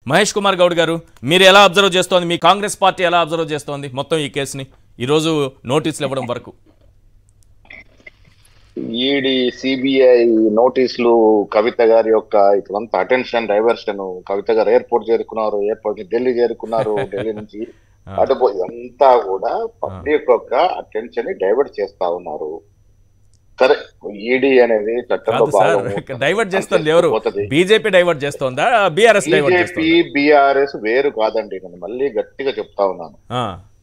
మహేష్ కుమార్ గౌడ్ గారు మీరు ఎలా అబ్జర్వ్ చేస్తోంది మీ కాంగ్రెస్ పార్టీ ఎలా అబ్జర్వ్ చేస్తోంది మొత్తం ఈ కేసుని ఈరోజు నోటీసులు ఇవ్వడం వరకు ఈడి సిబిఐ నోటీసులు కవిత గారి యొక్క ఇప్పుడంతా అటెన్షన్ డైవర్షన్ కవిత గారు ఎయిర్పోర్ట్ చేరుకున్నారు ఎయిర్పోర్ట్ నుంచి ఢిల్లీ చేరుకున్నారు ఢిల్లీ నుంచి అటుపో ఇదంతా కూడా పబ్లిక్ యొక్క అటెన్షన్ ని డైవర్ట్ చేస్తా ఉన్నారు సరే ఈడీ అనేది చట్టంలో కాదు సార్ భాగం డైవర్ట్ చేస్తుంది ఎవరు పోతది. బీజేపీ డైవర్ట్ చేస్తోందా బీఆర్ఎస్ డైవర్ట్ బీజేపీ చేస్తుందా బీఆర్ఎస్ వేరు కాదండి నేను మళ్ళీ గట్టిగా చెప్తా ఉన్నాను ఆ,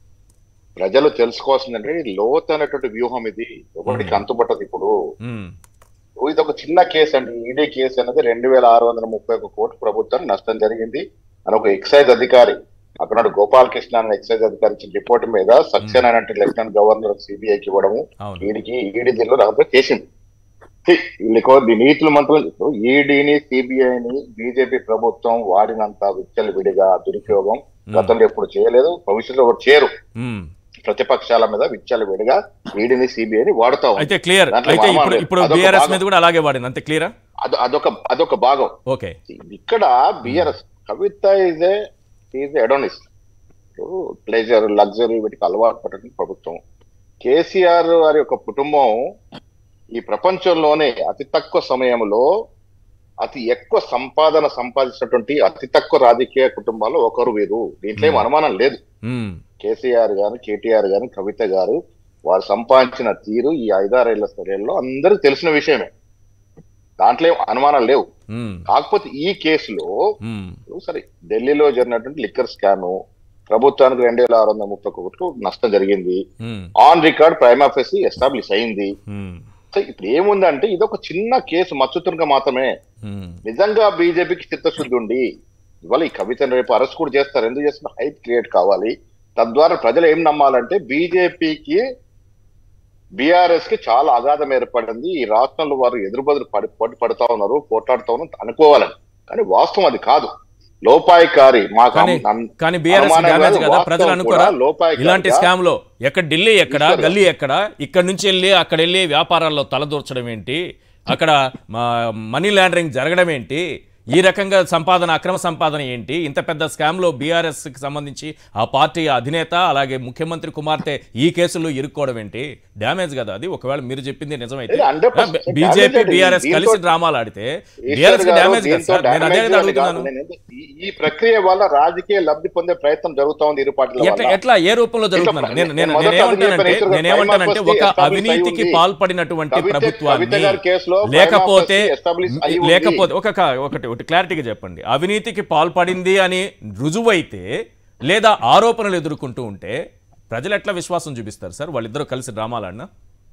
ప్రజలు తెలుసుకోవాల్సిందంటే లోతైనటువంటి వ్యూహం ఇది ఒకటికి అంతుపట్టదు ఇప్పుడు ఉమ్, ఇది ఒక చిన్న కేసు అండి ఈడీ కేసు అనేది రెండు వేల ఆరు వందల ముప్పై ఒక కోటి ప్రభుత్వం నష్టం జరిగింది అని ఒక ఎక్సైజ్ అధికారి అక్కడ గోపాలకృష్ణ అనే ఎక్సైజ్ అధికారి ఇచ్చిన రిపోర్ట్ మీద సక్సేనా అంటే లెఫ్టినెంట్ గవర్నర్ సిబిఐకి ఇవ్వడము అవును ఈడీకి ఈడీ దీనిలో రాకపోతే చేసింది ఛీ, వీళ్ళకి ఈ నీతులు మంత్రులు ఈడీని సిబిఐని బీజేపీ ప్రభుత్వం వాడినంత విచ్చలు విడిగా దురుపయోగం గతంలో ఎప్పుడు చేయలేదు భవిష్యత్తులో ఎవరు చేయరు ఉమ్. ప్రతిపక్షాల మీద విచ్చలు విడిగా ఈడీని సిబిఐని వాడుతా ఉంది. అయితే క్లియర్ దాంట్లో అయితే మామూలు ఇప్పుడు లేదు. ఇప్పుడు అదొక బీఆర్ఎస్ భాగం. మీద కూడా అలాగే వాడింది అంతే క్లియరా అదొ- అదొక అదొక భాగం ఓకే ఇక్కడ BRS Kavitha is a is hedonist pleasure luxury వీటికి అలవాటు పడటం ప్రభుత్వం కేసీఆర్ వారి యొక్క కుటుంబం ఈ ప్రపంచంలోనే అతి తక్కువ సమయంలో అతి ఎక్కువ సంపాదన సంపాదించినటువంటి అతి తక్కువ రాజకీయ కుటుంబాల్లో ఒకరు వీరు దీంట్లో ఏం అనుమానం లేదు ఉమ్, కేసీఆర్ గారు కేటీఆర్ గారు కవిత గారు వారు సంపాదించిన తీరు ఈ ఐదారేళ్ల స్థలంలో అందరికి తెలిసిన విషయమే దాంట్లో ఏం అనుమానాలు లేవు ఉమ్, కాకపోతే ఈ కేసులో ఉమ్, సరే ఢిల్లీలో జరిగినటువంటి లిక్కర్ స్కామ్ ప్రభుత్వానికి రెండు వేల ఆరు వందల ముప్పై కోట్లు నష్టం జరిగింది um, on record prime office establish అయింది ఉమ్, సో ఇప్పుడు ఏముందంటే ఇది ఒక చిన్న కేసు మచ్చుతునక మాత్రమే ఉమ్, నిజంగా బీజేపీకి చిత్తశుద్ధి ఉండి ఇవాళ ఈ కవితను రేపు అరెస్ట్ కూడా చేస్తారు ఎందుకు చేస్తున్న హైప్ క్రియేట్ కావాలి తద్వారా ప్రజలు ఏం నమ్మాలంటే బీజేపీకి బీఆర్ఎస్ కి చాలా అగాధం ఏర్పడింది ఈ రాష్ట్రంలో వారు ఎదురుబదులు పడి పడి పడుతా ఉన్నారు పోట్లాడుతా ఉన్నారు అనుకోవాలని కానీ వాస్తవం అది కాదు లోపాయికారి మాకు కానీ అన్- కానీ బీఆర్ఎస్ అనుమానం డ్యామేజ్ కాదు, కదా వాస్తవం ప్రజలు కూడా అనుకోరా లోపాయికారిగా ఇలాంటి స్కామ్ లో ఎక్కడ ఢిల్లీ ఎక్కడ ఇస్తారు. గల్లీ ఎక్కడ ఇక్కడ నుంచి వెళ్ళి అక్కడ వెళ్ళి వ్యాపారాల్లో తలదూర్చడం ఏంటి అక్కడ మా- మనీ లాండరింగ్ జరగడం ఏంటి ఈ రకంగా సంపాదన అక్రమ సంపాదన ఏంటి ఇంత పెద్ద స్కామ్ లో బీఆర్ఎస్ కి సంబంధించి ఆ పార్టీ అధినేత అలాగే ముఖ్యమంత్రి కుమార్తె ఈ కేసులో ఇరుక్కోవడం ఏంటి డ్యామేజ్ కదా అది ఒకవేళ మీరు చెప్పింది నిజమైతే ఇది 100% బీజేపీ damage బీఆర్ఎస్ దీంతో- కలిసి డ్రామాలు ఆడితే ఈశ్వర్ బీఆర్ఎస్ కి గారు డ్యామేజ్ కదా దీంతో సార్ నేను అదే damage కదా అని కాదు. అడుగుతున్నాను నేను ఎందుకు- ఈ- ఈ ప్రక్రియ వల్ల రాజకీయ లబ్ధి పొందే ప్రయత్నం జరుగుతా ఉంది ఇరు పార్టీల ఎట్లా వల్ల. ఎట్లా ఏ రూపంలో జరుగుతుందండి ఇట్లా నేను నేను మొదట అది నేనేమంటానంటే చెప్పాను, ఇతరులు నేనేమంటానంటే prima ఒక facie establish అవినీతికి అయి ఉంది. పాల్పడినటువంటి కవిత- ప్రభుత్వాన్ని కవిత గారి కేసులో prima లేకపోతే facie establish అయి ఉంది. లేకపోతే ఒక కా- ఒకటి ఒకటి క్లారిటీగా చెప్పండి అవినీతికి పాల్పడింది అని రుజువైతే లేదా ఆరోపణలు ఎదుర్కొంటూ ఉంటే ప్రజలు ఎట్లా విశ్వాసం చూపిస్తారు సార్ వాళ్ళిద్దరూ కలిసి డ్రామాలు ఆడినా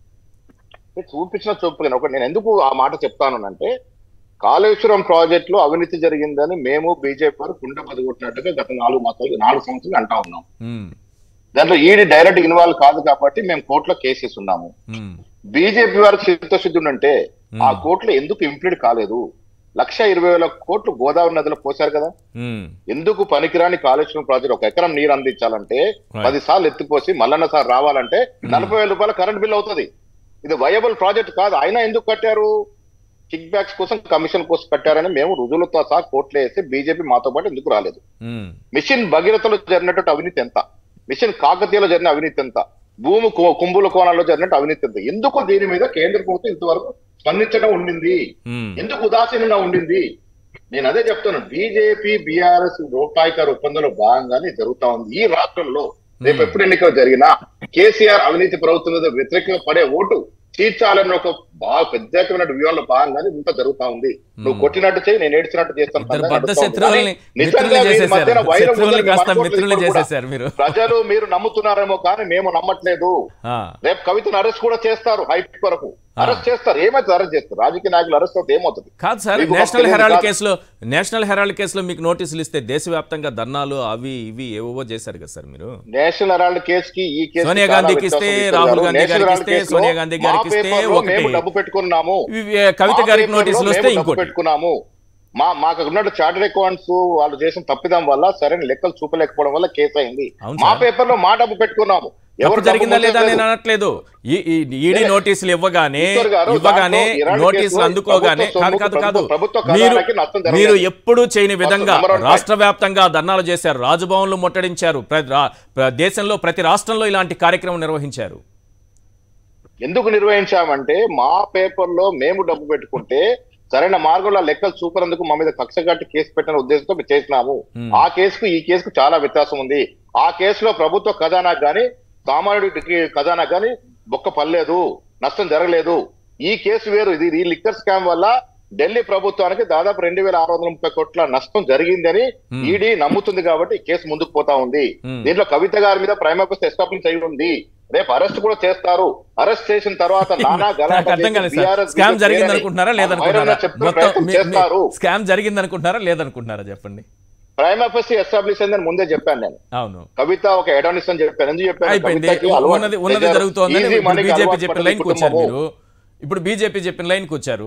నేను చూపించిన చూపులేను ఒకటి నేను ఎందుకు ఆ మాట చెప్తాను అంటే కాళేశ్వరం ప్రాజెక్ట్ లో అవినీతి జరిగిందని మేము బీజేపీ వారు కుండ పదిగొట్టినట్టుగా గత నాలుగు మాసాలు నాలుగు సంవత్సరాలు అంటా ఉన్నాం ఉమ్, దాంట్లో ఈడీ డైరెక్ట్ ఇన్వాల్వ్ కాదు కాబట్టి మేము కోర్టులో కేసెస్ ఉన్నాము ఉమ్, బీజేపీ వారికి చిత్తశుద్ధి ఉంటే ఆ కోర్టులో ఎందుకు ఇంప్లీడ్ కాలేదు లక్ష ఇరవై వేల కోట్లు గోదావరి నదిలో పోశారు కదా ఉమ్, ఎందుకు పనికిరాని కాళేశ్వరం ప్రాజెక్ట్ ఒక ఎకరం నీరు అందించాలంటే Right. పది సార్లు ఎత్తిపోసి మల్లన్న సార్ రావాలంటే నలభై వేల రూపాయల కరెంట్ బిల్ అవుతుంది ఇది వయబుల్ ప్రాజెక్ట్ కాదు అయినా ఎందుకు కట్టారు కిక్ బ్యాక్స్ కోసం కమిషన్ కోసం కట్టారని మేము రుజువులతో సహా కోర్టులో వేసి బీజేపీ మాతో పాటు ఎందుకు రాలేదు ఉమ్, మిషన్ భగీరథలో జరిగినటువంటి అవినీతి ఎంత మిషన్ కాకతీయలో జరిగిన అవినీతి ఎంత భూమి కు- కుంభుల కోణాల్లో జరిగినట్టు అవినీతి ఎంత ఎందుకు దీని మీద కేంద్ర ప్రభుత్వం ఇంతవరకు స్పందించడం ఉండింది ఉమ్, ఎందుకు ఉదాసీనంగా ఉండింది నేను అదే చెప్తాను బీజేపీ బీఆర్ఎస్ రూపాయికార ఒప్పందంలో భాగంగానే జరుగుతా ఉంది ఈ రాష్ట్రంలో రేపు ఎప్పుడు ఎన్నికలు జరిగినా కేసీఆర్ అవినీతి ప్రభుత్వం మీద వ్యతిరేకంగా పడే ఓటు తీర్చాలని ఒక బాగా ప్రత్యేకమైన వ్యూహంలో భాగంగానే ఇంత జరుగుతా ఉంది నువ్వు కొట్టినట్టు చేయి నేను ఏడ్చినట్టు చేస్తాను ఇద్దరు సంగతి బద్ద నడుస్తా ఉంది. శత్రువుల్ని కానీ నిజంగా మిత్రుల్ని వీరి చేసేసారు మధ్యన వైరం శత్రువుల్ని ఉందని కాస్త మనకు మిత్రుల్ని ఇప్పుడు కూడా. చేసేసారు మీరు ప్రజలు మీరు నమ్ముతున్నారేమో కానీ మేము నమ్మట్లేదు ఆ, రేపు కవితను అరెస్ట్ కూడా చేస్తారు హైట్ వరకు అరెస్ట్ చేస్తారు ఏమైతే అరెస్ట్ చేస్తారు రాజకీయ నాయకులు అరెస్ట్ అవుతే ఏమవుతుంది కాదు సార్ మీకు మాకు నేషనల్ తెలియదు హెరాల్డ్ కాదు. కేసులో నేషనల్ హెరాల్డ్ కేసులో మీకు నోటీసులు ఇస్తే దేశవ్యాప్తంగా ధర్నాలు అవి ఇవి ఏవేవో చేశారు కదా సార్ మీరు నేషనల్ హెరాల్డ్ కేసు కి ఈ కేసు సోనియా గాంధీకి ఇస్తే, రాహుల్ గాంధీ గారికి ఇస్తే, సోనియా గాంధీ గారికి ఇస్తే ఒకటి. మేము డబ్బు పెట్టుకున్నాము ఇవి, కవిత మా గారికి పేపర్లో నోటీసులు వస్తే మేము డబ్బు ఇంకోటి పెట్టుకున్నాము మా మాకు ఉన్నట్టు చార్టెడ్ అకౌంట్స్ వాళ్ళు చేసిన తప్పిదం వల్ల సరైన లెక్కలు చూపలేకపోవడం వల్ల కేసు అయింది అవును మా సార్. పేపర్ లో మా డబ్బు పెట్టుకున్నాము తప్పు ఎవరు జరిగిందా డబ్బు లేదా మోసేది నేను అనట్లేదు ఈ- ఈ ఈడీ లేదు. నోటీసులు ఇవ్వగానే ఈశ్వర్ గారు, ఇవ్వగానే దాంట్లో ఇరాన్ నోటీసులు కేసులో అందుకోగానే ప్రభుత్వ కాదు కాదు సొమ్ముకు కాదు ప్రభుత్వ మీరు ఖజానాకి నష్టం జరగలేదు. మీరు ఎప్పుడు చేయని విధంగా number one రాష్ట్ర వ్యాప్తంగా ధర్నాలు చేశారు రాజభవన్లు ముట్టడించారు ప్ర- రా- ప్ర- దేశంలో ప్రతి రాష్ట్రంలో ఇలాంటి కార్యక్రమం నిర్వహించారు ఎందుకు నిర్వహించామంటే మా పేపర్ లో మేము డబ్బు పెట్టుకుంటే సరైన మార్గంలో ఆ లెక్కలు చూపనందుకు మా మీద కక్ష కట్టి కేసు పెట్టిన ఉద్దేశంతో మేము చేసినాము Hmm. ఆ కేసుకు ఈ కేసుకు చాలా వ్యత్యాసం ఉంది ఆ కేసులో ప్రభుత్వ ఖజానా గాని సామాన్యుడి ఖజానా గాని బొక్క పర్లేదు నష్టం జరగలేదు ఈ కేసు వేరు ఇది ఈ లిక్కర్ స్కామ్ వల్ల ఢిల్లీ ప్రభుత్వానికి దాదాపు రెండు వేల ఆరు వందల ముప్పై కోట్ల నష్టం జరిగిందని Hmm. ఈడీ నమ్ముతుంది కాబట్టి ఈ కేసు ముందుకు పోతా ఉంది Hmm. దీంట్లో కవిత గారి మీద ప్రైమకోస్ ఎస్టాబ్లిష్ అయి ఉంది రేపు అరెస్ట్ కూడా చేస్తారు అరెస్ట్ చేసిన తర్వాత నానా గలాటా నాకు అర్థం చేసి కాలేదు సార్ BRS స్కామ్ బీజేపీ జరిగింది అని అనుకుంటున్నారా ఆ లేదనుకుంటున్నారా వైరంగా చెప్తున్న మొత్తం ప్రయత్నం మీ- మీ- చేస్తారు స్కామ్ జరిగింది అనుకుంటున్నారా లేదనుకుంటున్నారా చెప్పండి ప్రైమకోస్ ఎస్టాబ్లిష్ అయిందని ముందే చెప్పాను నేను అవును కవిత ఒక ఎడానిస్ అని చెప్పాను ఎందుకు చెప్పాను అయిపోయింది కవితకి అలవాటు ఉన్నది ఉన్నది pleasure, జరుగుతోందని easy ఇప్పుడు money కి బీజేపీ అలవాటు చెప్పిన పడిన లైన్కి వచ్చారు కుటుంబము. మీరు ఇప్పుడు బీజేపీ చెప్పిన లైన్కి వచ్చారు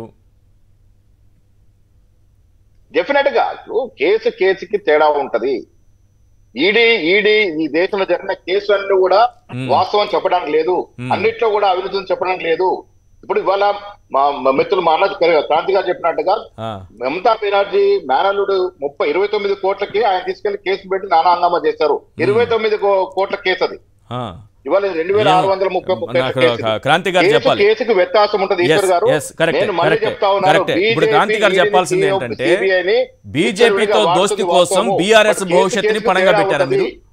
డెఫినెట్ గా ఇప్పుడు కేసు కేసుకి తేడా ఉంటది ఈడీ ఈడీ ఈ దేశంలో జరిగిన కేసులన్నీ కూడా Hmm. వాస్తవం చెప్పడానికి లేదు Hmm. అన్నిట్లో కూడా అవినీతిని చెప్పడానికి లేదు ఇప్పుడు ఇవాళ మా మా మిత్రులు మా అన్న క్రాంతి గారు చెప్పినట్టుగా ఆ, మమతా బెనర్జీ మేనల్లుడు ముప్పై ఇరవై తొమ్మిది కోట్లకి ఆయన తీసుకెళ్లి కేసు పెట్టి నానా హంగామా చేశారు ఇరవై తొమ్మిది కో- కోట్ల కేసు అది ఆ. ఇవాళ రెండు వేల ఆరు వందల ముప్పై ఒక్క నాకు కేసు ఒక క్రాంతి గారు కేసు చెప్పాలి కేసుకు వ్యత్యాసం ఉంటది ఈశ్వర్ గారు yes, correct, నేను మళ్ళీ correct, చెప్తా ఉన్నాను correct. ఇప్పుడు BJP, క్రాంతి గారు ED ని, చెప్పాల్సింది CBI ని ఏంటంటే విచ్చలవిడిగా బీజేపీతో వాడుతుంది దోస్తి వాస్తవము. కోసం బీఆర్ఎస్ బట్ కేసు భవిష్యత్తుని కేసుకు పణంగా తేడా పెట్టారా ఉంటది. మీరు